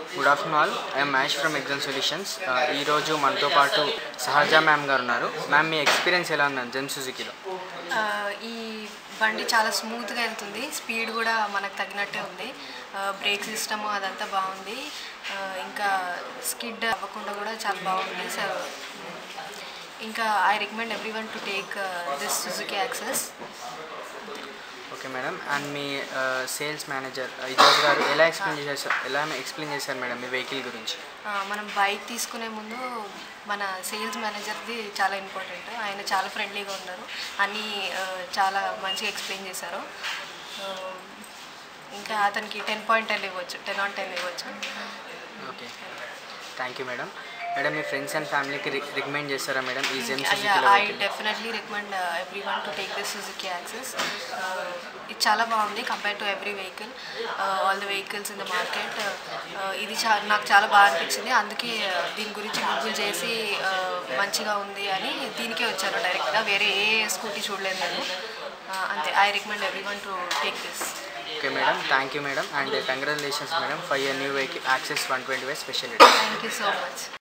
good afternoon all I'm Mash from exam solutions ఈరోజు మనతో పాటు సహజ మ్యామ్ గారు ఉన్నారు మ్యామ్ మీ ఎక్స్పీరియన్స్ ఎలా ఉందండి జెన్ సుజుకిలో ఆ, ఈ బండి చాలా స్మూత్గా వెళ్తుంది స్పీడ్ కూడా మనకు తగినట్టే ఉంది బ్రేక్ సిస్టమ్ అదంతా బాగుంది ఆ, ఇంకా స్కిడ్ అవ్వకుండా కూడా చాలా బాగుంది సో ఇంకా I recommend everyone to take this Suzuki Access okay madam and మీ సేల్స్ మేనేజర్ ఇజాజ్ గారు ఎలా ఎక్స్ప్లెయిన్ చేశారు ఎలా ఎక్స్ప్లెయిన్ చేశారు మేడం మీ వెహికల్ గురించి మనం బైక్ తీసుకునే ముందు మన సేల్స్ మేనేజర్ది చాలా ఇంపార్టెంట్ ఆయన చాలా ఫ్రెండ్లీగా ఉన్నారు అన్నీ ఆ, చాలా మంచిగా ఎక్స్ప్లెయిన్ చేశారు ఆ, ఇంకా అతనికి టెన్ పాయింట్ టెన్ ఇవ్వచ్చు టెన్ ఆన్ టెన్ ఇవ్వచ్చు okay thank you madam madam మీ ఫ్రెండ్స్ అండ్ ఫ్యామిలీకి రికమెండ్ చేస్తారా మేడం ఈ జెన్ ఐ సుజుకిలో definitely recommend everyone to take this Suzuki Access ఇది చాలా బాగుంది compare to every vehicle all the vehicles in the market ఇది చా నాకు చాలా బాగా అనిపించింది అందుకే uh, దీని గురించి గూగుల్ చేసి uh, మంచిగా ఉంది అని దీనికే వచ్చాను డైరెక్ట్గా వేరే ఏ స్కూటీ చూడలేదు నేను Uh, అంతే I recommend everyone to take this okay madam thank you madam and congratulations madam for your new vehicle Access one twenty Y special thank you so much